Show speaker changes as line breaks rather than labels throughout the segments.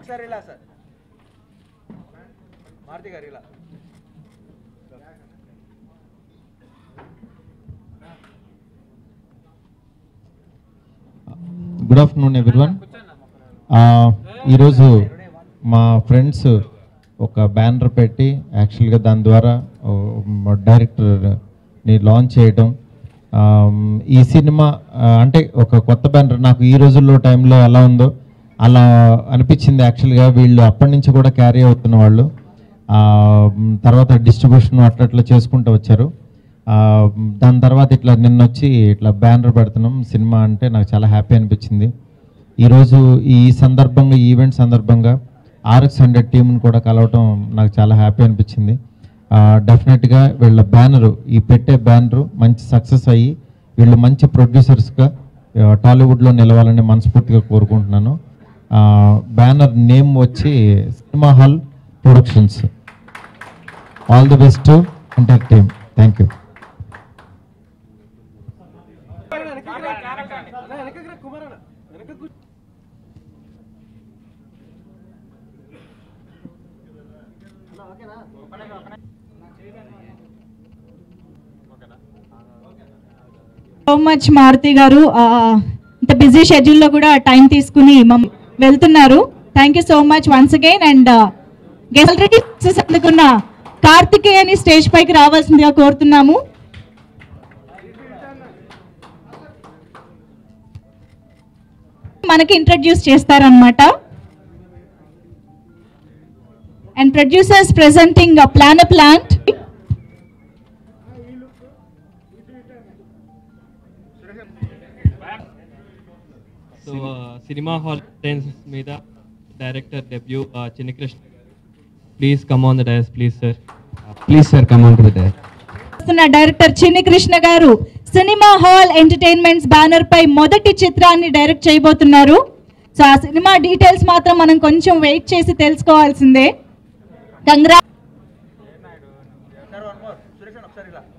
ఒకసారి ఇలా సార్ మారుతి గారు ఇలా
గుడ్ ఆఫ్టర్నూన్ ఎవ్రీవన్ ఈరోజు మా ఫ్రెండ్స్ ఒక బ్యానర్ పెట్టి యాక్చువల్గా దాని ద్వారా డైరెక్టర్ని లాంచ్ చేయడం Um, ఈ సినిమా uh, అంటే ఒక కొత్త బ్యానర్ నాకు ఈ రోజుల్లో టైంలో ఎలా ఉందో అలా అనిపించింది యాక్చువల్గా వీళ్ళు అప్పటి నుంచి కూడా క్యారీ అవుతున్న వాళ్ళు Ah, తర్వాత డిస్ట్రిబ్యూషన్ అట్లా అట్లా చేసుకుంటూ వచ్చారు ఆ, దాని తర్వాత ఇట్లా నిన్న వచ్చి ఇట్లా బ్యానర్ పెడుతున్నాం సినిమా అంటే నాకు చాలా హ్యాపీ అనిపించింది ఈరోజు ఈ సందర్భంగా ఈ ఈవెంట్ సందర్భంగా ఆర్ఎక్స్ హండ్రెడ్ టీంని కూడా కలవటం నాకు చాలా హ్యాపీ అనిపించింది డెఫినెట్గా వీళ్ళ బ్యానరు ఈ పెట్టే బ్యానరు మంచి సక్సెస్ అయ్యి వీళ్ళు మంచి ప్రొడ్యూసర్స్గా టాలీవుడ్లో నిలవాలని మనస్ఫూర్తిగా కోరుకుంటున్నాను బ్యానర్ నేమ్ వచ్చి cinema hall productions all the best enter team thank you
so much Maruthi garu ఆ, ఇంత బిజీ షెడ్యూల్లో కూడా టైం తీసుకుని మమ్- వెళ్తున్నారు thank you so much once again and already success అందుకున్న కార్తికేయని స్టేజ్ పైకి రావాల్సిందిగా కోరుతున్నాము మనకి ఇంట్రడ్యూస్ చేస్తారనమాట and producers presenting plan plant
so cinema hall tents మీద director debut Chinni Krishna please come on the dais please sir
please sir come on to the
చేస్తున్న director Chinni Krishna garu cinema hall entertainments banner పై మొదటి చిత్రాన్ని డైరెక్ట్ చేయబోతున్నారు so ఆ cinema details మాత్రం మనం కొంచెం వెయిట్ చేసి తెలుసుకోవాల్సిందే congrats
sir one more Suresh అన్న ఒకసారి ఇలా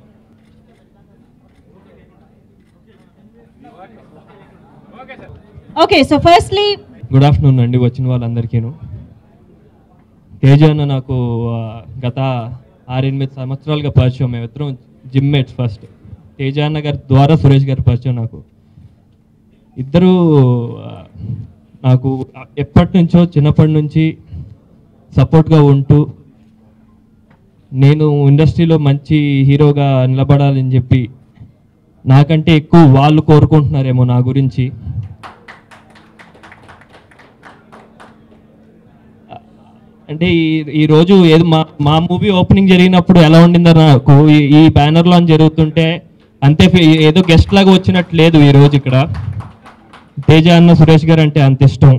okay so firstly
good afternoon అండి వచ్చిన వాళ్ళందరికీను తేజ అన్న నాకు ఆ, గత ఆరెనిమిది సంవత్సరాలుగా పరిచయం మేమిద్దరం జిమ్ మేట్స్ ఫస్ట్ తేజ అన్న గారి ద్వారా సురేష్ గారి పరిచయం నాకు ఇద్దరు ఆ, నాకు ఎప్పటి నుంచో చిన్నప్పటి నుంచి సపోర్ట్గా ఉంటూ నేను ఇండస్ట్రీలో మంచి హీరోగా నిలబడాలని చెప్పి నాకంటే ఎక్కువ వాళ్ళు కోరుకుంటున్నారేమో నా గురించి అంటే ఈ ఈ రోజు ఏదో మా మా మూవీ ఓపెనింగ్ జరిగినప్పుడు ఎలా ఉండిందో నాకు ఈ- ఈ బ్యానర్ లాంచ్ జరుగుతుంటే అంతే ఫీ- ఏదో గెస్ట్ లాగా వచ్చినట్టు లేదు ఈ రోజు ఇక్కడ తేజ అన్న సురేష్ గారు అంటే అంత ఇష్టం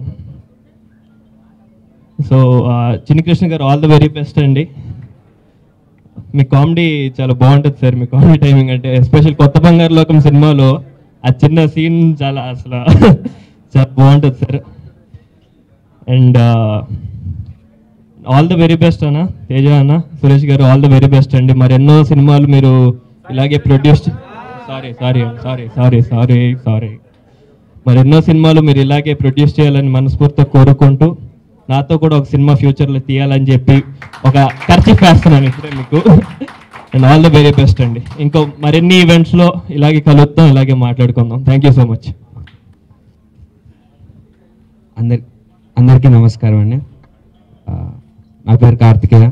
సో చిన్ని కృష్ణ గారు ఆల్ ద వెరీ బెస్ట్ అండి మీ కామెడీ చాలా బాగుంటుంది సార్ మీ కామెడీ టైమింగ్ అంటే ఎస్పెషల్ కొత్త బంగారు లోకం సినిమాలో ఆ చిన్న సీన్ చాలా అసలు చాలా బాగుంటుంది sir and all the very best అన్న తేజ అన్న సురేష్ గారు ఆల్ ద వెరీ బెస్ట్ అండి మరి ఎన్నో సినిమాలు మీరు ఇలాగే ప్రొడ్యూస్ సారీ సారీ అండి సారీ సారీ సారీ సారీ మరి ఎన్నో సినిమాలు మీరు ఇలాగే ప్రొడ్యూస్ చేయాలని మనస్ఫూర్తిగా కోరుకుంటూ నాతో కూడా ఒక సినిమా ఫ్యూచర్లో తీయాలని చెప్పి ఒక ఖర్చు వేస్తున్నాను ఇప్పుడే మీకు and all the very best అండి ఇంకో మరిన్ని ఈవెంట్స్లో ఇలాగే కలుద్దాం ఇలాగే మాట్లాడుకుందాం థ్యాంక్ యూ సో మచ్
అందరి అందరికీ నమస్కారం అండి ఆ, నా పేరు కార్తికేయ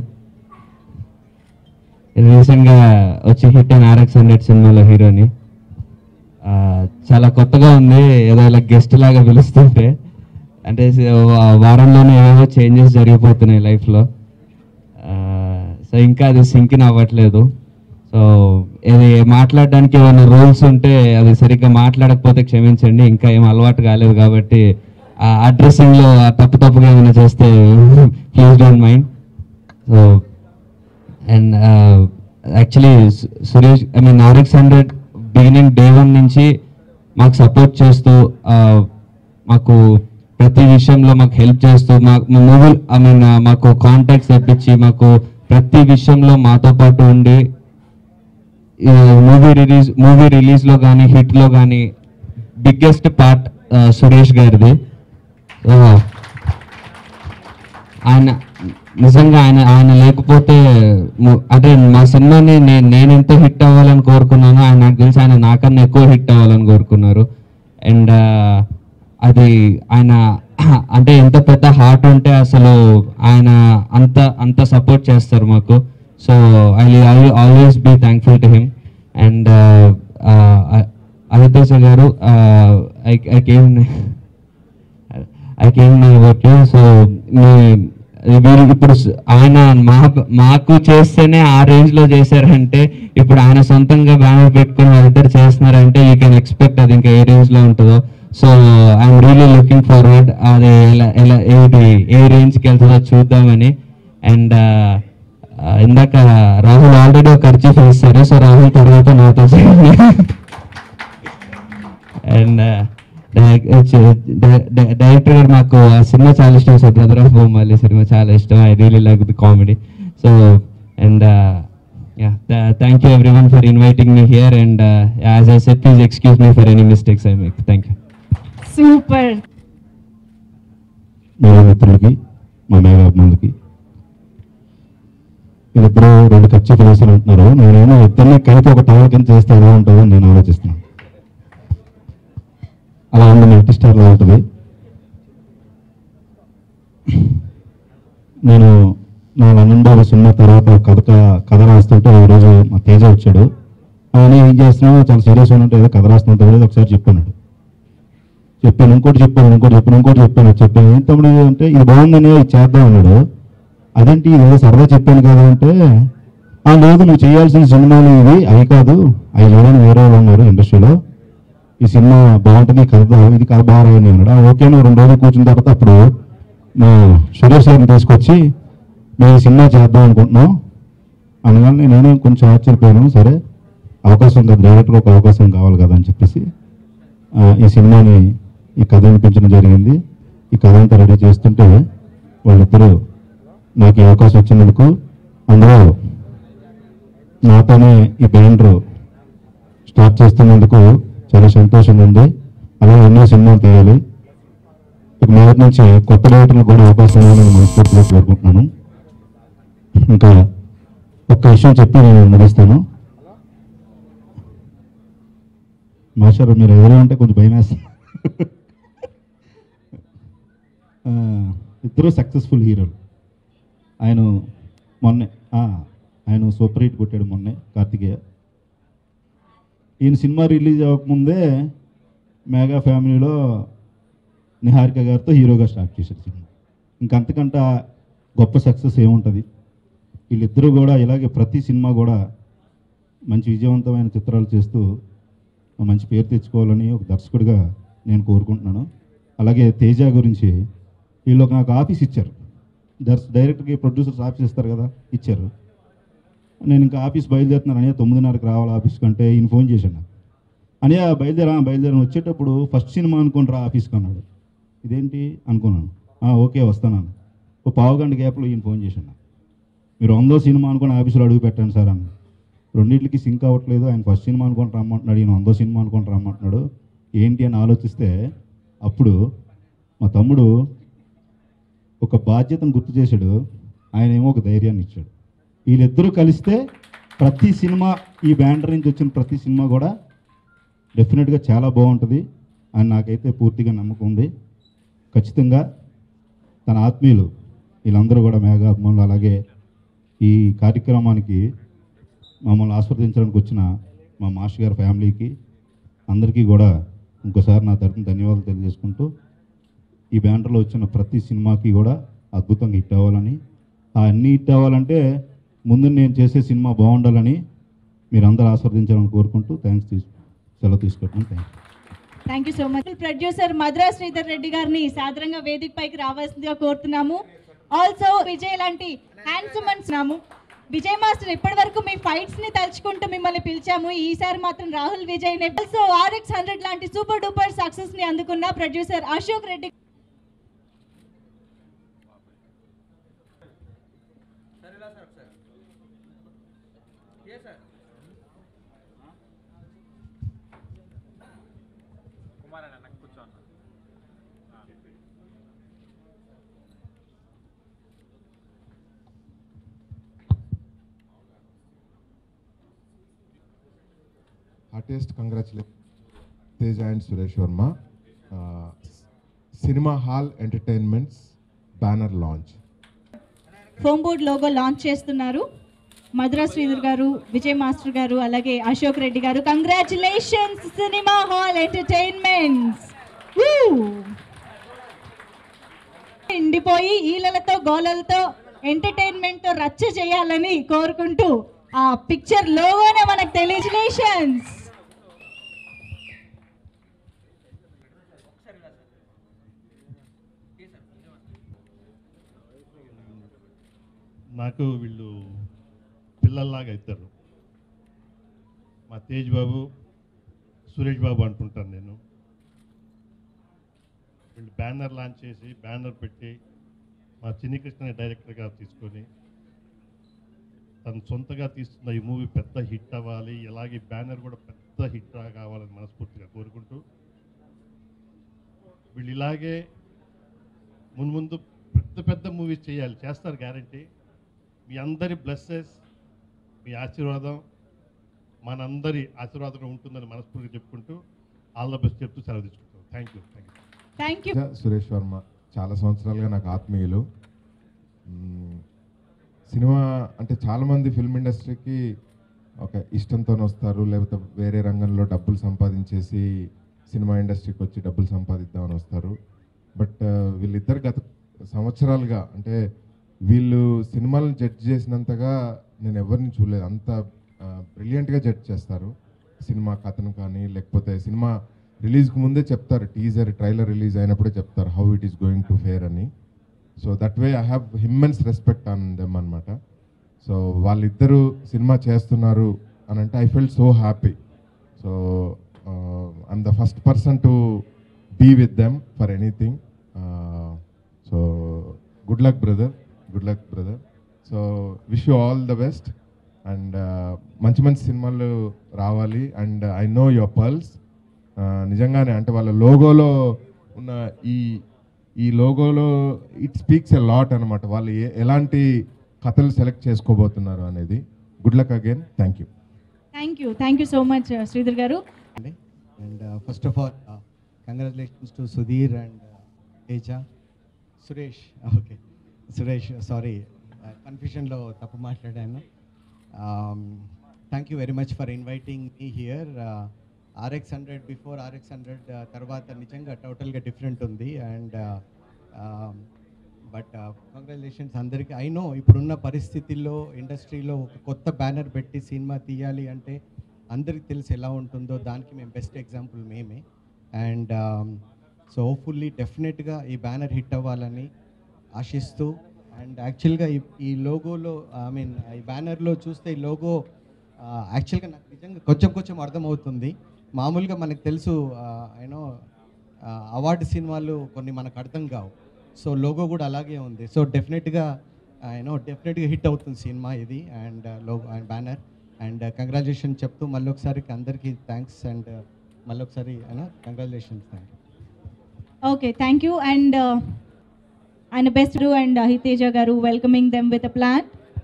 రీసెంట్గా వచ్చి హిట్ అండ్ ఆర్ఎక్స్ హండ్రెడ్ సినిమాలో హీరోని ఆ, చాలా కొత్తగా ఉంది ఏదో ఇలా గెస్ట్ లాగా పిలుస్తుంటే అంటే స- వా- వారంలోనే ఏవేవో చేంజెస్ జరిగిపోతున్నాయి లైఫ్లో సో ఇంకా అది సింకిన్ అవ్వట్లేదు సో ఇది మాట్లాడడానికి ఏమైనా రూల్స్ ఉంటే అది సరిగ్గా మాట్లాడకపోతే క్షమించండి ఇంకా ఏం అలవాటు కాలేదు కాబట్టి ఆ అడ్రస్సింగ్లో తప్పు తప్పుగా ఏమైనా చేస్తే please don't mind so and actually Suresh I mean RX hundred beginning day one నుంచి మాకు సపోర్ట్ చేస్తూ uh, మాకు ప్రతి విషయంలో మాకు హెల్ప్ చేస్తూ మా మూవీ ఐ మీన్ మాకు కాంటాక్ట్స్ తెప్పించి మాకు ప్రతి విషయంలో మాతో పాటు ఉండి మూవీ రిలీజ్ మూవీ రిలీజ్లో కానీ హిట్లో కానీ బిగ్గెస్ట్ పార్ట్ సురేష్ గారిది ఆయన నిజంగా ఆయన ఆయన లేకపోతే ము- అంటే మా సినిమాని నేను నేను ఎంత హిట్ అవ్వాలని కోరుకున్నానో ఆయన నాకు తెలిసి ఆయన నాకన్నా ఎక్కువ హిట్ అవ్వాలని కోరుకున్నారు అండ్ అది ఆయన అంటే ఎంత పెద్ద హార్ట్ ఉంటే అసలు ఆయన అంత అంత సపోర్ట్ చేస్తారు మాకు so I I always be thankful to him and Aditeja garu I I came I came about you so మీ వీరు ఇప్పుడు స- ఆయన మా మాకు చేస్తేనే ఆ రేంజ్ లో చేశారంటే ఇప్పుడు ఆయన సొంతంగా బ్యానర్ పెట్టుకుని వాళ్ళిద్దరు చేస్తున్నారంటే యూ కెన్ ఎక్స్పెక్ట్ అది ఇంకా ఏ రేంజ్ లో ఉంటుందో so I'm really looking forward అది ఎలా ఎలా ఏది ఏ రేంజ్కి వెళ్తుందో చూద్దామని అండ్ ఇందాక రాహుల్ ఆల్రెడీ ఒక ఖర్చు ఇస్తారు సో రాహుల్ తర్వాత నాతో చేయండి అండ్ డైరెక్టర్ గారు మాకు ఆ సినిమా చాలా ఇష్టం సార్ బ్రదర్ ఆఫ్ బొమ్మాలి సినిమా చాలా ఇష్టం I really like the comedy so and thank you every one for inviting me here and as I set please excuse me for any mistakes I make thank you
super
media మిత్రులకి మా మేఘ అభిమానులకి వీళ్ళిద్దరూ రెండు ఖర్చు ఫినిషర్లు ఉంటున్నారు నేనేమో ఇద్దరిని కలిపి ఒక టవర్ కింద చేస్తే ఎలా ఉంటుందని నేను ఆలోచిస్తున్నాను అలా ఉంది మల్టీ స్టార్లో ఉంటుంది నేను నా లండన్ బాబు సినిమా తర్వాత కథ కథ రాస్తుంటే ఈరోజు మా తేజ వచ్చాడు ఆయన ఏం చేస్తున్నావు చాలా సీరియస్ ఉన్నట్టు ఏదో కథ రాస్తున్నట్టు ఒకసారి చెప్పాను చెప్పాను ఇంకోటి చెప్పాను ఇంకోటి చెప్పాను ఇంకోటి చెప్పాను చెప్పాను ఏం తమ్ముడు ఇది అంటే ఇది బాగుందని ఇది చేద్దాం అన్నాడు అదేంటి ఇది ఏదో సరదా చెప్పాను కదా అంటే ఆ లేదు నువ్వు చేయాల్సిన సినిమాలు ఇవి అవి కాదు అవి చూడని వేరే వాళ్ళు ఉన్నారు ఇండస్ట్రీలో ఈ సినిమా బాగుంటుంది ఈ కథ ఇది కథ బాగా రాయండి అన్నాడు "ఆ, ఓకే నువ్వు రెండు రోజులు కూర్చున్న తర్వాత అప్పుడు మా సురేష్ గారిని తీసుకొచ్చి మేము ఈ సినిమా చేద్దాం అనుకుంటున్నాం అందువల్ల నేను కొంచెం ఆశ్చర్యపోయాను సరే అవకాశం కదా డైరెక్టర్ ఒక అవకాశం కావాలి కదా అని చెప్పేసి ఆ, ఈ సినిమాని ఈ కథ వినిపించడం జరిగింది ఈ కథ అంతా రెడీ చేస్తుంటే వాళ్ళిద్దరూ నాకు ఈ అవకాశం వచ్చినందుకు అందులో నాతోనే ఈ బ్యాండర్ స్టార్ట్ చేస్తున్నందుకు చాలా సంతోషంగా ఉంది అలాగే ఎన్నో సినిమాలు తీయాలి ఇక మొదటి నుంచి కొత్త డైరెక్టర్లు కూడా అవకాశం ఇవ్వాలని మనస్ఫూర్తిగా కోరుకుంటున్నాను ఇంకా ఒక్క విషయం చెప్పి నేను ముగిస్తాను మాస్టర్ మీరు ఎదురు ఉంటే కొంచెం భయం వేస్తుంది ఆ, ఇద్దరు సక్సెస్ఫుల్ హీరోలు ఆయన మొన్నే ఆ, ఆయన సూపర్ హిట్ కొట్టాడు మొన్నే కార్తికేయ ఈయన సినిమా రిలీజ్ అవ్వకముందే మెగా ఫ్యామిలీలో నిహారిక గారితో హీరోగా స్టార్ట్ చేశారు సినిమా ఇంకంతకంట గొప్ప సక్సెస్ ఏముంటుంది వీళ్ళిద్దరూ కూడా ఇలాగే ప్రతి సినిమా కూడా మంచి విజయవంతమైన చిత్రాలు చేస్తూ మంచి పేరు తెచ్చుకోవాలని ఒక దర్శకుడిగా నేను కోరుకుంటున్నాను అలాగే తేజ గురించి వీళ్ళు ఒక నాకు ఆఫీస్ ఇచ్చారు దర్శ డైరెక్టర్కి ప్రొడ్యూసర్స్ ఆఫీస్ ఇస్తారు కదా ఇచ్చారు నేను ఇంకా ఆఫీస్ బయలుదేరుతున్నాను అనే తొమ్మిదిన్నరకు రావాలి ఆఫీస్ కంటే ఈయన ఫోన్ చేశాను అని బయలుదేరా బయలుదేరాను వచ్చేటప్పుడు ఫస్ట్ సినిమా అనుకుని రా ఆఫీస్కి అన్నాడు ఇదేంటి అనుకున్నాను "ఆ, ఓకే వస్తాను ఓ పావు గంట గ్యాప్లో ఈయన ఫోన్ చేశాను మీరు వందో సినిమా అనుకుని ఆఫీసులో అడుగు పెట్టండి సార్ అన్న రెండింటికి సింక్ అవ్వట్లేదు ఆయన ఫస్ట్ సినిమా అనుకొని రమ్మంటున్నాడు ఈయన వందో సినిమా అనుకొని రమ్మంటున్నాడు ఏంటి అని ఆలోచిస్తే అప్పుడు మా తమ్ముడు ఒక బాధ్యతను గుర్తు చేశాడు ఆయన ఏమో ఒక ధైర్యాన్ని ఇచ్చాడు వీళ్ళిద్దరూ కలిస్తే ప్రతి సినిమా ఈ బ్యాండర్ నుంచి వచ్చిన ప్రతి సినిమా కూడా డెఫినెట్గా చాలా బాగుంటుంది అని నాకైతే పూర్తిగా నమ్మకం ఉంది ఖచ్చితంగా తన ఆత్మీయులు వీళ్ళందరూ కూడా మేఘా అభిమానులు అలాగే ఈ కార్యక్రమానికి మమ్మల్ని ఆస్వాదించడానికి వచ్చిన మా మాస్టర్ గారి ఫ్యామిలీకి అందరికీ కూడా ఇంకోసారి నా తరఫున ధన్యవాదాలు తెలియజేసుకుంటూ ఈ బ్యానర్లో వచ్చిన ప్రతి సినిమాకి కూడా అద్భుతంగా హిట్ అవ్వాలని ఆ అన్ని హిట్ అవ్వాలంటే ముందు నేను చేసే సినిమా బాగుండాలని మీరు అందరూ ఆస్వాదించాలని కోరుకుంటూ థ్యాంక్స్ తీసు సెలవు తీసుకుంటున్నాను thank
thank you so much producer Madhura Sreedhar Reddy గారిని సాధారణంగా వేదిక పైకి రావాల్సిందిగా కోరుతున్నాము ఆల్సో విజయ్ లాంటి హ్యాండ్సమ్ అంటున్నాము విజయ్ మాస్టర్ ఇప్పటి వరకు మీ ఫైట్స్ ని తలుచుకుంటూ మిమ్మల్ని పిలిచాము ఈసారి మాత్రం Rahul Vijay also RX hundred లాంటి సూపర్ డూపర్ సక్సెస్ ని అందుకున్న ప్రొడ్యూసర్ అశోక్ రెడ్డి
సార్ ఇలా సార్ ఒకసారి ఏ సార్ కుమార్ అన్న నాకు కూర్చో అన్న
heartiest congratulations, Teja and Suresh Verma. Uh, Cinema Hall Entertainment's banner launch.
Foam board logo launch చేస్తున్నారు మధురా శ్రీధర్ గారు విజయ్ మాస్టర్ గారు అలాగే అశోక్ రెడ్డి గారు కంగ్రాచులేషన్స్ సినిమా హాల్ ఎంటర్టైన్మెంట్స్ ఎండిపోయి ఈలలతో గోలలతో ఎంటర్టైన్మెంట్ తో రచ్చ చేయాలని కోరుకుంటూ ఆ పిక్చర్ లోగోనే మనకు తెలియజులేషన్స్
నాకు వీళ్ళు పిల్లల్లాగా అవుతారు మా తేజ్ బాబు సురేష్ బాబు అనుకుంటాను నేను వీళ్ళు బ్యానర్ లాంచ్ చేసి బ్యానర్ పెట్టి మా చిన్ని కృష్ణ డైరెక్టర్గా తీసుకొని తను సొంతగా తీస్తున్న ఈ మూవీ పెద్ద హిట్ అవ్వాలి ఇలాగే బ్యానర్ కూడా పెద్ద హిట్ కావాలని మనస్ఫూర్తిగా కోరుకుంటూ వీళ్ళు ఇలాగే ముందు ముందు పెద్ద పెద్ద మూవీస్ చేయాలి చేస్తారు గ్యారంటీ మీ అందరి బ్లెస్సెస్ మీ ఆశీర్వాదం మనందరి ఆశీర్వాదం ఉంటుందని మనస్ఫూర్తిగా చెప్పుకుంటూ ఆల్ ద బెస్ట్ చెప్తూ సెలవు తీసుకుంటాం thank you thank you
thank you
Teja, Suresh Varma చాలా సంవత్సరాలుగా నాకు ఆత్మీయులు మ్మ్. సినిమా అంటే చాలామంది ఫిల్మ్ ఇండస్ట్రీకి ఒక ఇష్టంతో వస్తారు లేకపోతే వేరే రంగంలో డబ్బులు సంపాదించేసి సినిమా ఇండస్ట్రీకి వచ్చి డబ్బులు సంపాదిద్దామని వస్తారు బట్ వీళ్ళిద్దరు గత సంవత్సరాలుగా అంటే వీళ్ళు సినిమాలను జడ్జ్ చేసినంతగా నేను ఎవరిని చూడలేదు అంత బ్రిలియంట్గా జడ్జ్ చేస్తారు సినిమా కథను కానీ లేకపోతే సినిమా రిలీజ్కి ముందే చెప్తారు టీజర్ ట్రైలర్ రిలీజ్ అయినప్పుడే చెప్తారు how it is going to fare అని so that way I have immense respect on them అనమాట సో వాళ్ళిద్దరూ సినిమా చేస్తున్నారు అని అంటే I felt so happy so I'm the first person to be with them for anything so good luck brother good luck brother so wish you all the best and మంచి మంచి సినిమాలు రావాలి and I know your pearls నిజంగానే అంటే వాళ్ళ లోగోలో ఉన్న ఈ ఈ లోగోలో ఇట్ స్పీక్స్ ఎ లాట్ అనమాట వాళ్ళు ఏ- ఎలాంటి కథలు సెలెక్ట్ చేసుకోబోతున్నారు అనేది good luck again thank you
thank you thank you so much Sreedhar గారు
అండి and first of all congratulations to Sudheer and Teja Suresh okay Suresh sorry కన్ఫ్యూషన్లో తప్పు మాట్లాడాను thank you very much for inviting me here RX hundred before RX hundred తర్వాత నిజంగా టోటల్గా different ఉంది and but congratulations అందరికీ ఐ నో ఇప్పుడున్న పరిస్థితుల్లో ఇండస్ట్రీలో ఒక కొత్త బ్యానర్ పెట్టి సినిమా తీయాలి అంటే అందరికి తెలిసి ఎలా ఉంటుందో దానికి మేము బెస్ట్ ఎగ్జాంపుల్ మేమే అండ్ సో హోప్ఫుల్లీ డెఫినెట్గా ఈ బ్యానర్ హిట్ అవ్వాలని ఆశిస్తూ అండ్ యాక్చువల్గా ఈ ఈ లోగోలో ఐ మీన్ ఈ బ్యానర్లో చూస్తే ఈ లోగో యాక్చువల్గా నాకు నిజంగా కొంచెం కొంచెం అర్థమవుతుంది మామూలుగా మనకు తెలుసు యూనో అవార్డు సినిమాలు కొన్ని మనకు అర్థం కావు సో లోగో కూడా అలాగే ఉంది సో డెఫినెట్గా యూనో డెఫినెట్గా హిట్ అవుతుంది సినిమా ఇది and logo and banner and congratulation చెప్తూ మళ్ళీ ఒకసారి అందరికీ థ్యాంక్స్ అండ్ మళ్ళీ ఒకసారి అయినా congratulations thank you
okay thank you and ఆయన బెస్ట్ అండ్ హితేజ గారు welcoming them with a plan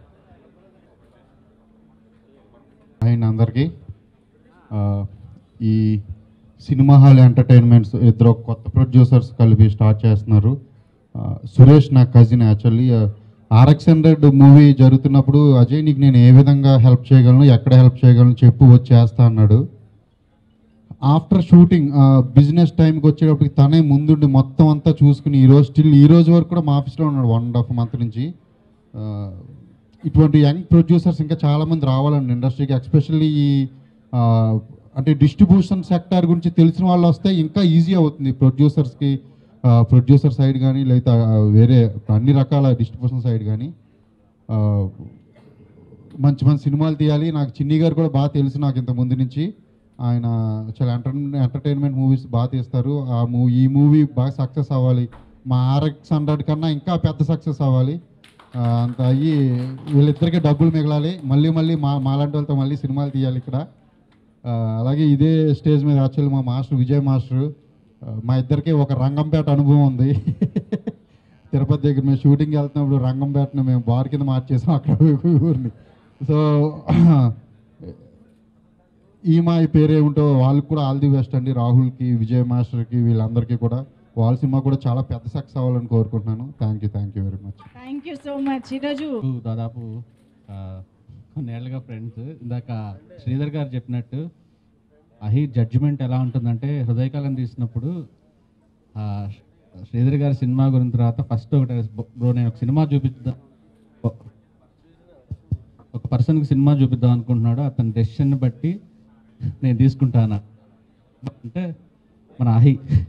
and అందరికీ ఆ, ఈ సినిమా హాల్ ఎంటర్టైన్మెంట్స్ ఇద్దరు కొత్త ప్రొడ్యూసర్స్ కలిపి స్టార్ట్ చేస్తున్నారు ఆ, సురేష్ నా cousin actually RX hundred movie జరుగుతున్నప్పుడు అజయ్ నీకు నేను ఏ విధంగా హెల్ప్ చేయగలను ఎక్కడ హెల్ప్ చేయగలను చెప్పు వచ్చి చేస్తా అన్నాడు ఆఫ్టర్ షూటింగ్ బిజినెస్ టైంకి వచ్చేటప్పటికి తనే ముందుండి మొత్తం అంతా చూసుకుని ఈ రోజు స్టిల్ ఈ రోజు వరకు కూడా మా ఆఫీస్లో ఉన్నాడు వన్ అండ్ హాఫ్ మంత్ నుంచి ఆ, ఇటువంటి యంగ్ ప్రొడ్యూసర్స్ ఇంకా చాలామంది రావాలండి ఇండస్ట్రీకి ఎస్పెషల్లీ ఈ ఆ, అంటే డిస్ట్రిబ్యూషన్ సెక్టార్ గురించి తెలిసిన వాళ్ళు వస్తే ఇంకా ఈజీ అవుతుంది ప్రొడ్యూసర్స్కి ప్రొడ్యూసర్ సైడ్ కానీ లేదా వేరే అన్ని రకాల డిస్ట్రిబ్యూషన్ సైడ్ కానీ ఆ, మంచి మంచి సినిమాలు తీయాలి నాకు చిన్ని గారు కూడా బాగా తెలుసు నాకు ఇంత ముందు నుంచి ఆయన చాలా ఎంటర్ ఎంటర్టైన్మెంట్ మూవీస్ బాగా తీస్తారు ఆ మూవీ ఈ మూవీ బాగా సక్సెస్ అవ్వాలి మా ఆర్ఎక్స్ హండ్రెడ్ కన్నా ఇంకా పెద్ద సక్సెస్ అవ్వాలి ఆ, అంత అయ్యి వీళ్ళిద్దరికి డబ్బులు మిగలాలి మళ్ళీ మళ్ళీ మా మాలాంటి వాళ్ళతో మళ్ళీ సినిమాలు తీయాలి ఇక్కడ ఆ, అలాగే ఇదే స్టేజ్ మీద యాక్చువల్లీ మా మాస్టర్ విజయ్ మాస్టర్ ఆ, మా ఇద్దరికి ఒక రంగంపేట అనుభవం ఉంది తిరుపతి దగ్గర మేము షూటింగ్ వెళ్తున్నప్పుడు రంగంపేటను మేము బార్ కింద మార్చేసాం అక్కడ ఊరిని సో ఈ మా ఈ పేరు ఏమిటో వాళ్ళకి కూడా ఆల్ ది బెస్ట్ అండి రాహుల్కి విజయ్ మాస్టర్కి వీళ్ళందరికీ కూడా వాళ్ళ సినిమా కూడా చాలా పెద్ద సక్సెస్ అవ్వాలని కోరుకుంటున్నాను thank you thank you very much
thank you so much ఈరోజు
దాదాపు ఆ, కొన్నేళ్లుగా ఫ్రెండ్స్ ఇందాక శ్రీధర్ గారు చెప్పినట్టు అహి జడ్జిమెంట్ ఎలా ఉంటుందంటే హృదయకాలం తీసినప్పుడు ఆ, శ్రీధర్ గారి సినిమా గురిన తర్వాత ఫస్ట్ ఒకటి బ్రో నేను ఒక సినిమా చూపిద్దాం ఒక పర్సన్కి సినిమా చూపిద్దాం అనుకుంటున్నాడు అతని డెసిషన్ని బట్టి నేను తీసుకుంటాను అంటే మన అహి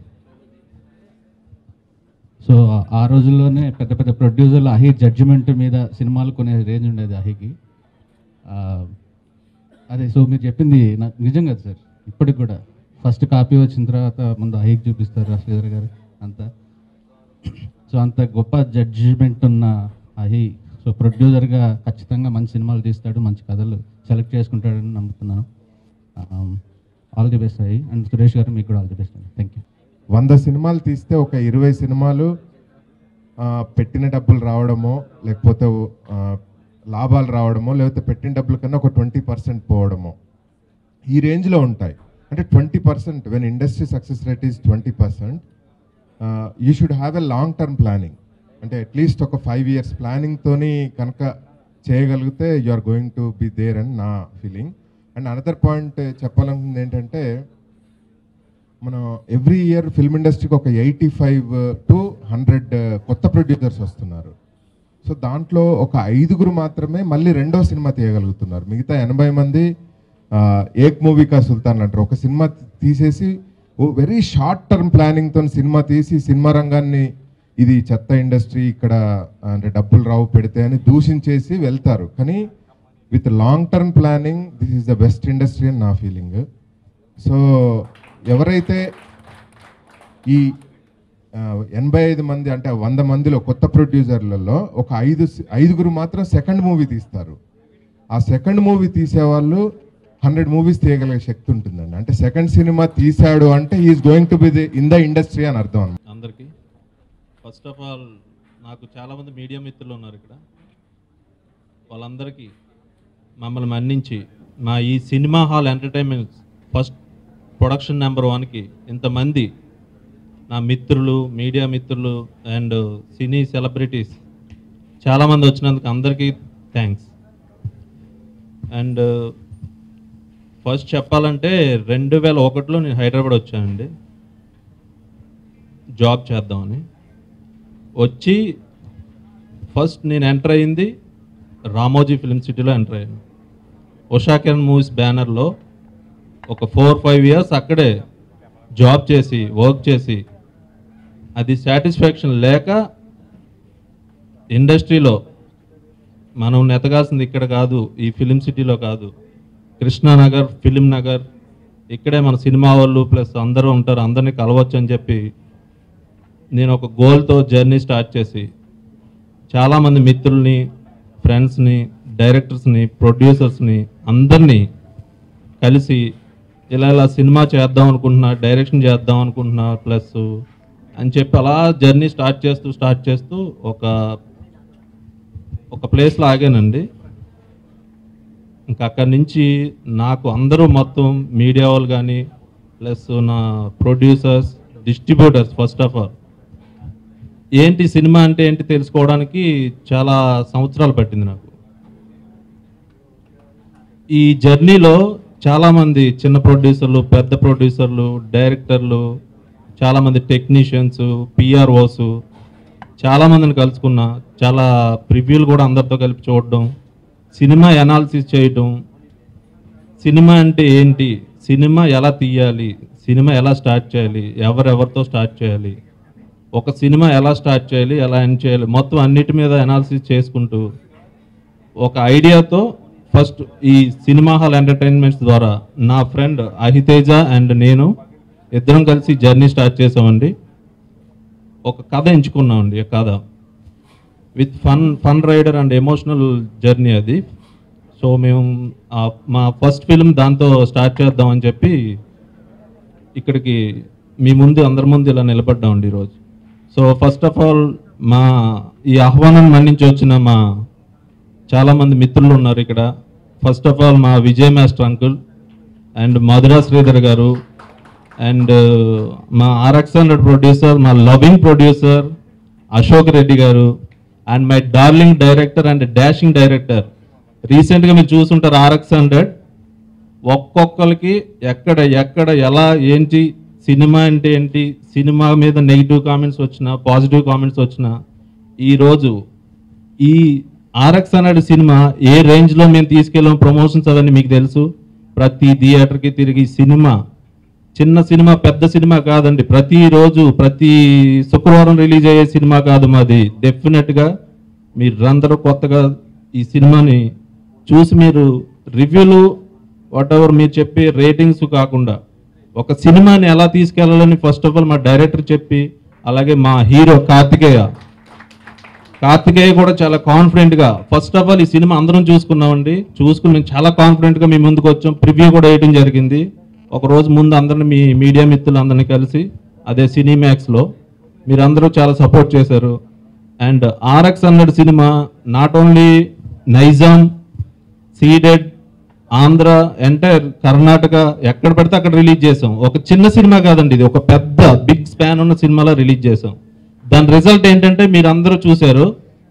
సో ఆ రోజుల్లోనే పెద్ద పెద్ద ప్రొడ్యూసర్లు అహి జడ్జిమెంట్ మీద సినిమాలు కొనే రేంజ్ ఉండేది అహికి ఆ, అదే సో మీరు చెప్పింది నాకు నిజం కదా సార్ ఇప్పటికి కూడా ఫస్ట్ కాపీ వచ్చిన తర్వాత ముందు అహికి చూపిస్తారు శ్రీధర్ గారు అంతా సో అంత గొప్ప జడ్జిమెంట్ ఉన్న అహి సో ప్రొడ్యూసర్గా ఖచ్చితంగా మంచి సినిమాలు తీస్తాడు మంచి కథలు సెలెక్ట్ చేసుకుంటాడని నమ్ముతున్నాను ఆల్ ది బెస్ట్ అయ్యి అండ్ సురేష్ గారు మీకు కూడా ఆల్ ది బెస్ట్ అండి థ్యాంక్ యూ
వంద సినిమాలు తీస్తే ఒక ఇరవై సినిమాలు ఆ, పెట్టిన డబ్బులు రావడమో లేకపోతే ఆ, లాభాలు రావడమో లేకపోతే పెట్టిన డబ్బుల కన్నా ఒక ట్వంటీ పర్సెంట్ పోవడమో ఈ రేంజ్లో ఉంటాయి అంటే twenty percent when industry success rate is twenty percent you should have a long term planning అంటే అట్లీస్ట్ ఒక ఫైవ్ ఇయర్స్ ప్లానింగ్తోని కనుక చేయగలిగితే you are going to be there అని నా ఫీలింగ్ అండ్ అనదర్ పాయింట్ చెప్పాలనుకుంది ఏంటంటే మనం ఎవ్రీ ఇయర్ ఫిల్మ్ ఇండస్ట్రీకి ఒక ఎయిటీ ఫైవ్ టు హండ్రెడ్ కొత్త ప్రొడ్యూసర్స్ వస్తున్నారు సో దాంట్లో ఒక ఐదుగురు మాత్రమే మళ్ళీ రెండో సినిమా తీయగలుగుతున్నారు మిగతా ఎనభై మంది ఆ, ఏక్ మూవీ కా సుల్తాన్ అంటారు ఒక సినిమా తీసేసి ఓ వెరీ షార్ట్ టర్మ్ ప్లానింగ్తో సినిమా తీసి సినిమా రంగాన్ని ఇది చెత్త ఇండస్ట్రీ ఇక్కడ అంటే డబ్బులు రావు పెడితే అని దూషించేసి వెళ్తారు కానీ with long term planning this is the best industry అని నా ఫీలింగ్ సో ఎవరైతే ఈ ఆ, ఎనభై ఐదు మంది అంటే వంద మందిలో కొత్త ప్రొడ్యూసర్లలో ఒక ఐదు ఐదుగురు మాత్రం సెకండ్ మూవీ తీస్తారు ఆ సెకండ్ మూవీ తీసేవాళ్ళు హండ్రెడ్ మూవీస్ తీయగలిగే శక్తి ఉంటుందండి అంటే సెకండ్ సినిమా తీశాడు అంటే is going to be the in the industry అని అర్థం అన్నమాట
అందరికీ ఫస్ట్ ఆఫ్ ఆల్ నాకు చాలామంది మీడియా మిత్రులు ఉన్నారు ఇక్కడ వాళ్ళందరికీ మమ్మల్ని మన్నించి మా ఈ cinema hall entertainment first production number వన్కి ఇంతమంది నా మిత్రులు మీడియా మిత్రులు అండ్ సినీ సెలబ్రిటీస్ చాలామంది వచ్చినందుకు అందరికీ థ్యాంక్స్ అండ్ ఫస్ట్ చెప్పాలంటే రెండు వేల ఒకటిలో నేను హైదరాబాద్ వచ్చానండి జాబ్ చేద్దామని వచ్చి ఫస్ట్ నేను ఎంటర్ అయింది రామోజీ ఫిల్మ్ సిటీలో ఎంటర్ అయ్యాను ఉషా కిరణ్ మూవీస్ బ్యానర్లో ఒక ఫోర్ ఫైవ్ ఇయర్స్ అక్కడే జాబ్ చేసి వర్క్ చేసి అది సాటిస్ఫాక్షన్ లేక ఇండస్ట్రీలో మనం నెతగాల్సింది ఇక్కడ కాదు ఈ ఫిలిం సిటీలో కాదు కృష్ణానగర్ ఫిలిం నగర్ ఇక్కడే మన సినిమా వాళ్ళు ప్లస్ అందరూ ఉంటారు అందరినీ కలవచ్చు అని చెప్పి నేను ఒక గోల్తో జర్నీ స్టార్ట్ చేసి చాలామంది మిత్రుల్ని ఫ్రెండ్స్ని డైరెక్టర్స్ని ప్రొడ్యూసర్స్ని అందరినీ కలిసి ఇలా ఇలా సినిమా చేద్దాం అనుకుంటున్నా డైరెక్షన్ చేద్దాం అనుకుంటున్నా ప్లస్ అని చెప్పి అలా జర్నీ స్టార్ట్ చేస్తూ స్టార్ట్ చేస్తూ ఒక ఒక ప్లేస్లో ఆగానండి ఇంకా అక్కడి నుంచి నాకు అందరూ మొత్తం మీడియా వాళ్ళు కానీ ప్లస్ నా producers distributors first of all ఏంటి సినిమా అంటే ఏంటి తెలుసుకోవడానికి చాలా సంవత్సరాలు పట్టింది నాకు ఈ జర్నీలో చాలామంది చిన్న ప్రొడ్యూసర్లు పెద్ద ప్రొడ్యూసర్లు డైరెక్టర్లు చాలామంది టెక్నీషియన్స్ పిఆర్ఓస్ చాలామందిని కలుసుకున్నా చాలా ప్రివ్యూలు కూడా అందరితో కలిపి చూడడం సినిమా ఎనాలిసిస్ చేయడం సినిమా అంటే ఏంటి సినిమా ఎలా తీయాలి సినిమా ఎలా స్టార్ట్ చేయాలి ఎవరెవరితో స్టార్ట్ చేయాలి ఒక సినిమా ఎలా స్టార్ట్ చేయాలి ఎలా ఎండ్ చేయాలి మొత్తం అన్నిటి మీద అనాలిసిస్ చేసుకుంటూ ఒక ఐడియాతో ఫస్ట్ ఈ సినిమా హాల్ ఎంటర్టైన్మెంట్స్ ద్వారా నా ఫ్రెండ్ అహితేజ అండ్ నేను ఇద్దరం కలిసి జర్నీ స్టార్ట్ చేసామండి ఒక కథ ఎంచుకున్నామండి ఆ కథ with fun fun rider and emotional journey అది సో మేము ఆ మా ఫస్ట్ ఫిల్మ్ దాంతో స్టార్ట్ చేద్దామని చెప్పి ఇక్కడికి మీ ముందు అందరి ముందు ఇలా నిలబడ్డామండి ఈరోజు సో ఫస్ట్ ఆఫ్ ఆల్ మా ఈ ఆహ్వానం మన్నించి వచ్చిన మా చాలామంది మిత్రులు ఉన్నారు ఇక్కడ ఫస్ట్ ఆఫ్ ఆల్ మా Vijay master uncle and Madhura Sreedhar గారు అండ్ మా ఆర్ఎక్స్ హండ్రెడ్ ప్రొడ్యూసర్ మా లవింగ్ ప్రొడ్యూసర్ అశోక్ రెడ్డి గారు and my darling director and dashing director రీసెంట్గా మీరు చూసుంటారు ఆర్ఎక్స్ హండ్రెడ్ ఒక్కొక్కరికి ఎక్కడ ఎక్కడ ఎలా ఏంటి సినిమా అంటే ఏంటి సినిమా మీద నెగిటివ్ కామెంట్స్ వచ్చినా పాజిటివ్ కామెంట్స్ వచ్చినా ఈరోజు ఈ ఆర్ఎక్స్ అనేది సినిమా ఏ రేంజ్లో మేము తీసుకెళ్ళాం ప్రమోషన్స్ అవన్నీ మీకు తెలుసు ప్రతి థియేటర్కి తిరిగి సినిమా చిన్న సినిమా పెద్ద సినిమా కాదండి ప్రతిరోజు ప్రతి శుక్రవారం రిలీజ్ అయ్యే సినిమా కాదు మాది డెఫినెట్గా మీరందరూ కొత్తగా ఈ సినిమాని చూసి మీరు రివ్యూలు వాట్ ఎవర్ మీరు చెప్పే రేటింగ్స్ కాకుండా ఒక సినిమాని ఎలా తీసుకెళ్లాలని ఫస్ట్ ఆఫ్ ఆల్ మా డైరెక్టర్ చెప్పి అలాగే మా హీరో కార్తికేయ కార్తికేయ కూడా చాలా కాన్ఫిడెంట్ గా ఫస్ట్ ఆఫ్ ఆల్ ఈ సినిమా అందరం చూసుకున్నామండి చూసుకుని మేము చాలా కాన్ఫిడెంట్ గా మీ ముందుకు వచ్చాం ప్రివ్యూ కూడా వేయడం జరిగింది ఒక రోజు ముందు అందరిని మీ మీడియా మిత్రులు అందరినీ కలిసి అదే సినీమాక్స్ లో మీరందరూ చాలా సపోర్ట్ చేశారు and RX hundred cinema not only Nizam Ceded Andhra entire Karnataka ఎక్కడ పడితే అక్కడ రిలీజ్ చేసాం ఒక చిన్న సినిమా కాదండి ఇది ఒక పెద్ద బిగ్ స్పాన్ ఉన్న సినిమాలో రిలీజ్ చేసాం దాని రిజల్ట్ ఏంటంటే మీరు అందరూ చూశారు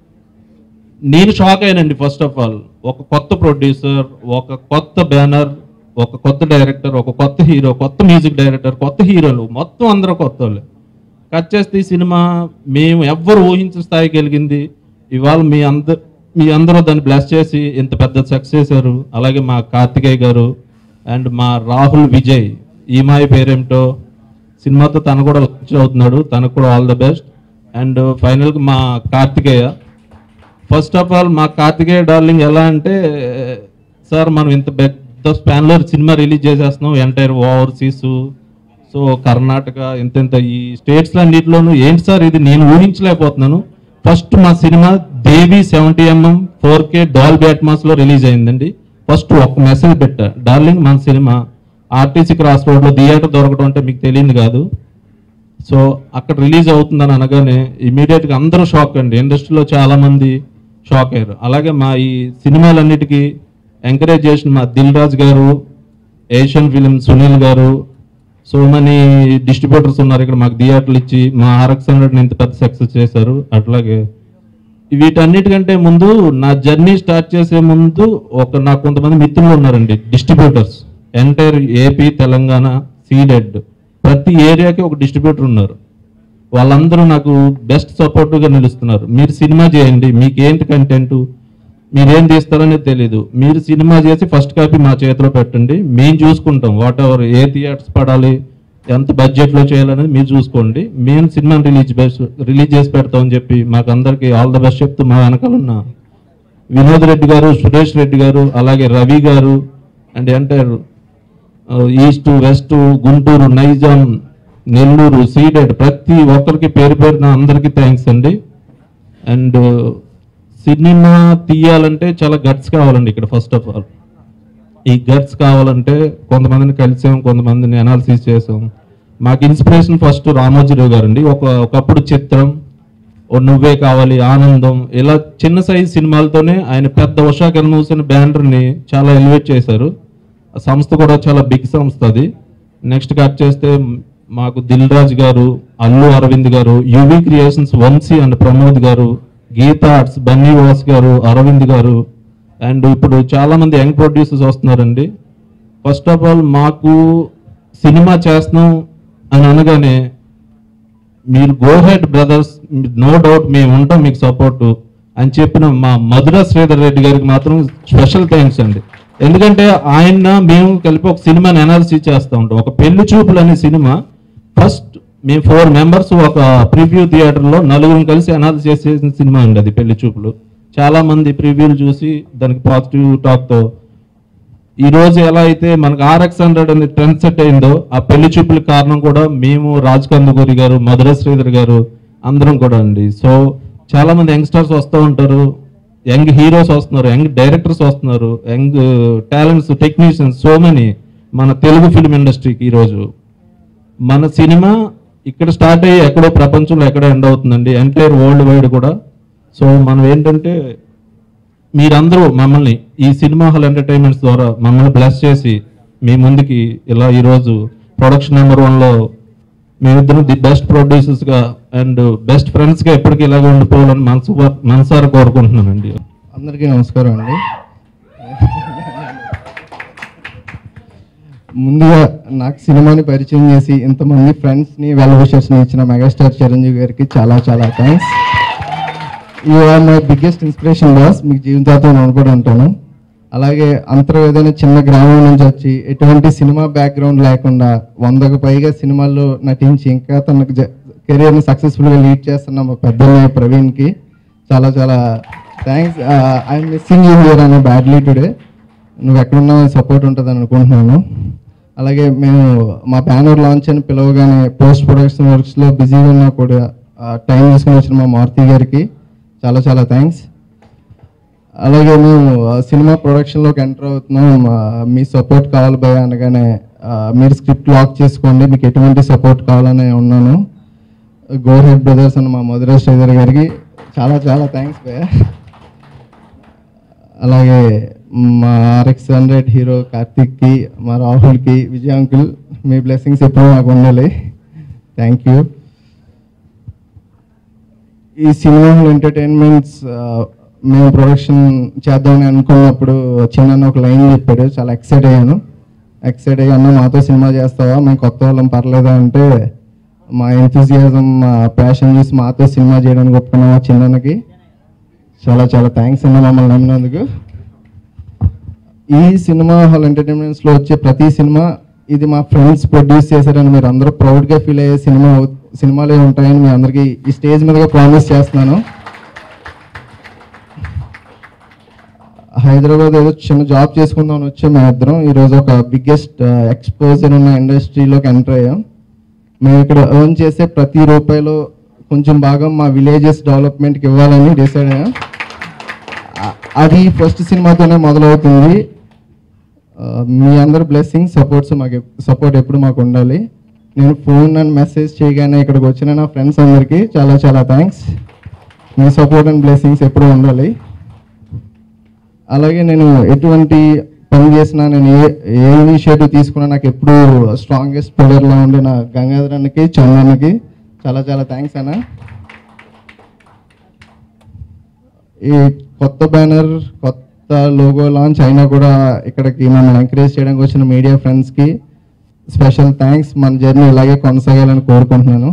నేను షాక్ అయ్యానండి ఫస్ట్ ఆఫ్ ఆల్ ఒక కొత్త ప్రొడ్యూసర్ ఒక కొత్త బ్యానర్ ఒక కొత్త డైరెక్టర్ ఒక కొత్త హీరో కొత్త మ్యూజిక్ డైరెక్టర్ కొత్త హీరోలు మొత్తం అందరూ కొత్త వాళ్ళు కట్ చేస్తే ఈ సినిమా మేము ఎవ్వరు ఊహించిన స్థాయికి వెలిగింది ఇవాళ మీ అందరు మీ అందరూ దాన్ని బ్లెస్ చేసి ఇంత పెద్ద సక్సెస్ చేశారు అలాగే మా కార్తికేయ గారు అండ్ మా రాహుల్ విజయ్ ఈ మాయ పేరేమిటో సినిమాతో తను కూడా లాంచ్ అవుతున్నాడు తనకు కూడా ఆల్ ద బెస్ట్ అండ్ ఫైనల్గా మా కార్తికేయ ఫస్ట్ ఆఫ్ ఆల్ మా కార్తికేయ డార్లింగ్ ఎలా అంటే సార్ మనం ఇంత పెద్ద స్పాన్లో సినిమా రిలీజ్ చేసేస్తున్నాం ఎంటైర్ ఓవర్సీస్ సో కర్ణాటక ఇంత ఇంత ఈ స్టేట్స్ అన్నింటిలోనూ ఏంటి సార్ ఇది నేను ఊహించలేకపోతున్నాను ఫస్ట్ మా cinema Devi seventy MM four K Dolby Atmos లో రిలీజ్ అయిందండి ఫస్ట్ ఒక మెసేజ్ పెట్టా డార్లింగ్ మన సినిమా ఆర్టీసీ క్రాస్ రోడ్ లో థియేటర్ దొరకడం అంటే మీకు తెలియదు కాదు సో అక్కడ రిలీజ్ అవుతుందని అనగానే ఇమీడియట్ గా అందరూ షాక్ అండి ఇండస్ట్రీలో చాలా మంది షాక్ అయ్యారు అలాగే మా ఈ సినిమాలన్నిటికీ ఎంకరేజ్ చేసిన మా దిల్ రాజ్ గారు ఏషియన్ ఫిలిం సునీల్ గారు సో మనీ డిస్ట్రిబ్యూటర్స్ ఉన్నారు ఇక్కడ మాకు థియేటర్లు ఇచ్చి మా ఆర్ఎక్స్ హండ్రెడ్ ఇంత పెద్ద సక్సెస్ చేశారు అట్లాగే వీటన్నిటికంటే ముందు నా జర్నీ స్టార్ట్ చేసే ముందు ఒక నాకు కొంతమంది మిత్రులు ఉన్నారండి distributors entire AP Telangana Ceded ప్రతి ఏరియాకి ఒక డిస్ట్రిబ్యూటర్ ఉన్నారు వాళ్ళందరూ నాకు బెస్ట్ సపోర్టివ్గా నిలుస్తున్నారు మీరు సినిమా చేయండి మీకు ఏంటి కంటెంట్ మీరేం తీస్తారనేది తెలియదు మీరు సినిమా చేసి ఫస్ట్ కాపీ మా చేతిలో పెట్టండి మేము చూసుకుంటాం వాట్ ఎవర్ ఏ థియేటర్స్ పడాలి ఎంత బడ్జెట్లో చేయాలనేది మీరు చూసుకోండి మేము సినిమా రిలీజ్ రిలీజ్ చేసి పెడతామని చెప్పి మాకు అందరికీ ఆల్ ద బెస్ట్ చెప్తూ మా వెనకాలన్న వినోద్ రెడ్డి గారు సురేష్ రెడ్డి గారు అలాగే రవి గారు and entire east west Guntur Nizam Nellore Ceded ప్రతి ఒక్కరికి పేరు పేరున అందరికీ థ్యాంక్స్ అండి అండ్ సినిమా తీయాలంటే చాలా గట్స్ కావాలండి ఇక్కడ ఫస్ట్ ఆఫ్ ఆల్ ఈ గట్స్ కావాలంటే కొంతమందిని కలిసాం కొంతమందిని అనాలిసిస్ చేసాం మాకు ఇన్స్పిరేషన్ ఫస్ట్ రామోజీరావు గారు అండి ఒక ఒకప్పుడు చిత్రం ఓ నువ్వే కావాలి ఆనందం ఇలా చిన్న సైజ్ సినిమాలతోనే ఆయన పెద్ద ఉషా కల్మూసిన బ్యానర్ని చాలా ఎలివేట్ చేశారు ఆ సంస్థ కూడా చాలా బిగ్ సంస్థ అది నెక్స్ట్ కట్ చేస్తే మాకు దిల్ రాజ్ గారు అల్లు అరవింద్ గారు UV creations Vamsi and Pramod గారు గీతా ఆర్ట్స్ బన్నీ వాస్ గారు అరవింద్ గారు అండ్ ఇప్పుడు చాలా మంది యంగ్ ప్రొడ్యూసర్స్ వస్తున్నారండి ఫస్ట్ ఆఫ్ ఆల్ మాకు సినిమా చేస్తున్నాం అని అనగానే మీరు go head brothers no doubt మేము ఉంటాం మీకు సపోర్ట్ అని చెప్పిన మా మధుర శ్రీధర్ రెడ్డి గారికి మాత్రం స్పెషల్ థ్యాంక్స్ అండి ఎందుకంటే ఆయన మేము కలిపి ఒక సినిమాని అనాలిసిస్ చేస్తూ ఉంటాం ఒక పెళ్లి చూపులు అనే సినిమా ఫస్ట్ మేము ఫోర్ మెంబర్స్ ఒక ప్రివ్యూ థియేటర్లో నలుగురు కలిసి అనాలిసిస్ చేసిన సినిమా అండి అది పెళ్లి చూపులు చాలా మంది ప్రివ్యూలు చూసి దానికి పాజిటివ్ టాక్తో ఈ రోజు ఎలా అయితే మనకు ఆర్ఎక్స్ హండ్రెడ్ అనేది ట్రెండ్ సెట్ అయిందో ఆ పెళ్లి చూపుల కారణం కూడా మేము రాజ్ కందుకూరి గారు మధుర శ్రీధర్ గారు అందరం కూడా అండి సో చాలా మంది యంగ్స్టర్స్ వస్తూ ఉంటారు యంగ్ హీరోస్ వస్తున్నారు యంగ్ డైరెక్టర్స్ వస్తున్నారు young talents technicians so many మన తెలుగు ఫిల్మ్ ఇండస్ట్రీకి ఈరోజు మన సినిమా ఇక్కడ స్టార్ట్ అయ్యి ఎక్కడో ప్రపంచంలో ఎక్కడ ఎండ్ అవుతుందండి ఎంటైర్ వరల్డ్ వైడ్ కూడా సో మనం ఏంటంటే మీరందరూ మమ్మల్ని ఈ సినిమా హాల్ ఎంటర్టైన్మెంట్స్ ద్వారా మమ్మల్ని బ్లెస్ చేసి మీ ముందుకి ఇలా ఈరోజు ప్రొడక్షన్ నెంబర్ వన్లో మేమిద్దరం ది బెస్ట్ ప్రొడ్యూసర్స్గా అండ్ బెస్ట్ ఫ్రెండ్స్గా ఎప్పటికీ ఇలాగే ఉండిపోవాలని మనసు మనసారా కోరుకుంటున్నానండి
అందరికీ నమస్కారం అండి ముందుగా నాకు సినిమాని పరిచయం చేసి ఇంతమంది ఫ్రెండ్స్ని వెల్ విషర్స్ని ఇచ్చిన మెగాస్టార్ చిరంజీవి గారికి చాలా చాలా thanks you are my biggest inspiration boss మీకు జీవితాంతం నేను కూడా ఉంటాను అలాగే అంతరం ఏదైనా చిన్న గ్రామం నుంచి వచ్చి ఎటువంటి సినిమా బ్యాక్గ్రౌండ్ లేకుండా వందకు పైగా సినిమాల్లో నటించి ఇంకా తనకు కెరియర్ని సక్సెస్ఫుల్గా లీడ్ చేస్తున్న మా పెద్దన్నయ్య ప్రవీణ్కి చాలా చాలా thanks I'm missing you here అనే బ్యాడ్లీ టుడే నువ్వు ఎక్కడున్నా సపోర్ట్ ఉంటుందని అనుకుంటున్నాను అలాగే మేము మా బ్యానర్ లాంచ్ అని పిలవగానే పోస్ట్ ప్రొడక్షన్ వర్క్స్లో బిజీగా ఉన్నా కూడా టైం తీసుకుని వచ్చిన మా మారుతి గారికి చాలా చాలా థ్యాంక్స్ అలాగే మేము ఆ, సినిమా ప్రొడక్షన్లోకి ఎంటర్ అవుతున్నాం మా- మీ సపోర్ట్ కావాలి భయ అనగానే ఆ, మీరు స్క్రిప్ట్ లాక్ చేసుకోండి మీకు ఎటువంటి సపోర్ట్ కావాలని ఉన్నాను గోర్ హెడ్ బ్రదర్స్ అని మా మధుర శ్రీధర్ గారికి చాలా చాలా థ్యాంక్స్ భయ అలాగే మా ఆర్ఎక్స్ హండ్రెడ్ హీరో కార్తిక్కి మా రాహుల్కి విజయ్ అంకుల్ మీ బ్లెస్సింగ్స్ ఎప్పుడు మాకు ఉండాలి థ్యాంక్ యూ ఈ సినిమా ఎంటర్టైన్మెంట్స్ మేము ప్రొడక్షన్ చేద్దామని అనుకున్నప్పుడు చిన్న ఒక లైన్ చెప్పాడు చాలా ఎక్సైట్ అయ్యాను ఎక్సైట్ అయ్యి అన్న మాతో సినిమా చేస్తావా మేము కొత్త వాళ్ళం పర్లేదా అంటే మా ఎంతూజియాజం మా ప్యాషన్ చూసి మాతో సినిమా చేయడానికి ఒప్పుకున్నాం మా చిన్నకి చాలా చాలా థ్యాంక్స్ అన్న మమ్మల్ని నమ్మినందుకు ఈ సినిమా హాల్ ఎంటర్టైన్మెంట్స్లో వచ్చే ప్రతి సినిమా ఇది మా ఫ్రెండ్స్ ప్రొడ్యూస్ చేశారని మీరు అందరూ ప్రౌడ్గా ఫీల్ అయ్యే సినిమా అవు- సినిమాలే ఉంటాయని మీ అందరికీ ఈ స్టేజ్ మీదుగా ప్రామిస్ చేస్తున్నాను హైదరాబాద్ ఏదో చిన్న జాబ్ చేసుకుందామని వచ్చాం మేము ఇద్దరం ఈరోజు ఒక బిగ్గెస్ట్ ఎక్స్పోజర్ ఉన్న ఇండస్ట్రీలోకి ఎంటర్ అయ్యాం మేము ఇక్కడ ఎర్న్ చేసే ప్రతి రూపాయలో కొంచెం భాగం మా విలేజెస్ డెవలప్మెంట్కి ఇవ్వాలని డిసైడ్ అయ్యాం ఆ- అది ఫస్ట్ సినిమాతోనే మొదలవుతుంది ఆ, మీ అందరి బ్లెస్సింగ్ సపోర్ట్స్ మాకు సపోర్ట్ ఎప్పుడు మాకు ఉండాలి నేను ఫోన్ అండ్ మెసేజ్ చేయగానే ఇక్కడికి వచ్చిన నా ఫ్రెండ్స్ అందరికీ చాలా చాలా థ్యాంక్స్ మీ సపోర్ట్ అండ్ బ్లెస్సింగ్స్ ఎప్పుడు ఉండాలి అలాగే నేను ఎటువంటి పని చేసినా నేను ఏ ఏ ఇనిషియేటివ్ తీసుకున్నా నాకు ఎప్పుడు స్ట్రాంగెస్ట్ పిల్లర్లో ఉండే నా గంగాధరానికి చందన్కి చాలా చాలా థ్యాంక్స్ అన్న ఈ కొత్త బ్యానర్ కొత్త లోగో లాంచ్ అయినా కూడా ఇక్కడికి మమ్మల్ని ఎంకరేజ్ చేయడానికి వచ్చిన మీడియా ఫ్రెండ్స్కి స్పెషల్ థ్యాంక్స్ మన జర్నీ ఇలాగే కొనసాగాలని కోరుకుంటున్నాను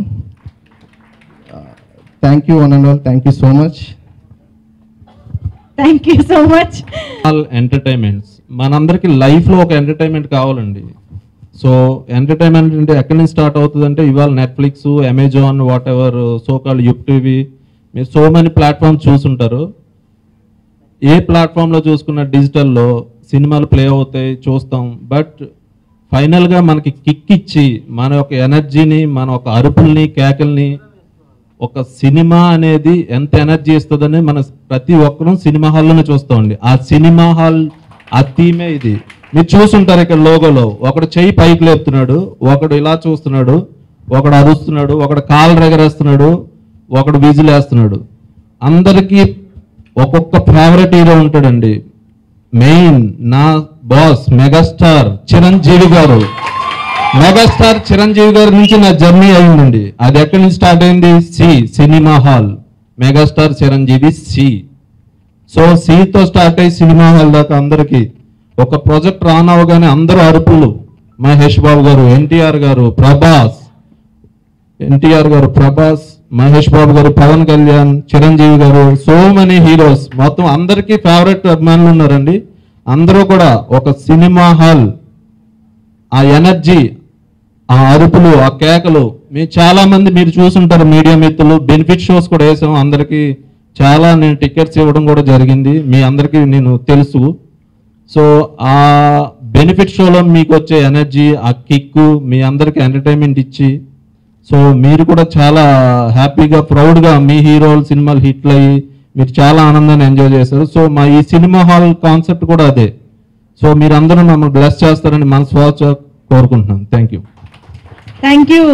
thank you one and all thank you so much
thank you so much
all entertainments మనందరికి లైఫ్లో ఒక ఎంటర్టైన్మెంట్ కావాలండి సో ఎంటర్టైన్మెంట్ అంటే ఎక్కడి నుంచి స్టార్ట్ అవుతుంది అంటే ఇవాళ Netflix Amazon whatever so called యుక్ టీవీ మీరు సో మెనీ ప్లాట్ఫామ్స్ చూసుంటారు ఏ ప్లాట్ఫామ్లో చూసుకున్న డిజిటల్లో సినిమాలు ప్లే అవుతాయి చూస్తాం బట్ ఫైనల్గా మనకి కిక్ ఇచ్చి మన యొక్క ఎనర్జీని మన ఒక అరుపుల్ని కేకల్ని ఒక సినిమా అనేది ఎంత ఎనర్జీ ఇస్తుందని మన ప్రతి ఒక్కరూ సినిమా హాల్లోనే చూస్తామండి ఆ సినిమా హాల్ ఆ థీమే ఇది మీరు చూసుంటారు ఇక్కడ లోగోలో ఒకడు చెయ్యి పైకి లేపుతున్నాడు ఒకడు ఇలా చూస్తున్నాడు ఒకడు అరుస్తున్నాడు ఒకడు కాలు రెగరేస్తున్నాడు ఒకడు విజిల్ వేస్తున్నాడు అందరికీ ఒక్కొక్క ఫేవరెట్ హీరో ఉంటాడండి మెయిన్ నా బాస్ మెగాస్టార్ చిరంజీవి గారు మెగాస్టార్ చిరంజీవి గారి నుంచి నా జర్నీ అయిందండి అది ఎక్కడి నుంచి స్టార్ట్ అయింది C cinema hall megastar Chiranjeevi C so సితో స్టార్ట్ అయ్యి సినిమా హాల్ దాకా అందరికి ఒక ప్రాజెక్ట్ రాన్ అవగానే అందరూ అరుపులు మహేష్ బాబు గారు ఎన్టీఆర్ గారు ప్రభాస్ ఎన్టీఆర్ గారు ప్రభాస్ మహేష్ బాబు గారు పవన్ కళ్యాణ్ చిరంజీవి గారు సో మెనీ హీరోస్ మొత్తం అందరికీ ఫేవరెట్ అభిమానులు ఉన్నారండి అందరూ కూడా ఒక సినిమా హాల్ ఆ ఎనర్జీ ఆ అరుపులు ఆ కేకలు మీ చాలా మంది మీరు చూసుంటారు మీడియా మిత్రులు బెనిఫిట్ షోస్ కూడా వేసాం అందరికీ చాలా నేను టికెట్స్ ఇవ్వడం కూడా జరిగింది మీ అందరికీ నేను తెలుసు సో ఆ బెనిఫిట్ షోలో మీకు వచ్చే ఎనర్జీ ఆ కిక్ మీ అందరికీ ఎంటర్టైన్మెంట్ ఇచ్చి సో మీరు కూడా చాలా హ్యాపీగా ప్రౌడ్గా మీ హీరోలు సినిమాలు హిట్లు అయ్యి మీరు చాలా ఆనందాన్ని ఎంజాయ్ చేశారు సో మా ఈ సినిమా హాల్ కాన్సెప్ట్ కూడా అదే సో మీరందరూ మమ్మల్ని బ్లెస్ చేస్తారని మనస్వాచ కోరుకుంటున్నాను thank you
thank you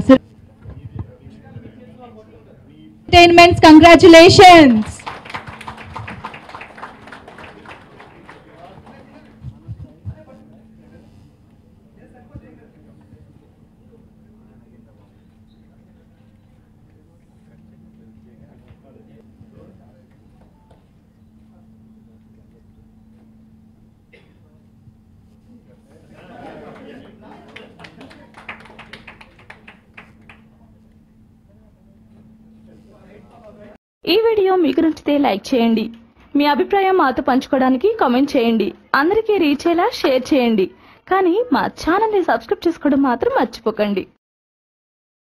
entertainments congratulations
ఈ వీడియో మీకు నచ్చితే లైక్ చేయండి మీ అభిప్రాయం మాతో పంచుకోవడానికి కామెంట్ చేయండి అందరికీ రీచ్ అయ్యేలా షేర్ చేయండి కానీ మా ఛానల్ని సబ్స్క్రైబ్ చేసుకోవడం మాత్రం మర్చిపోకండి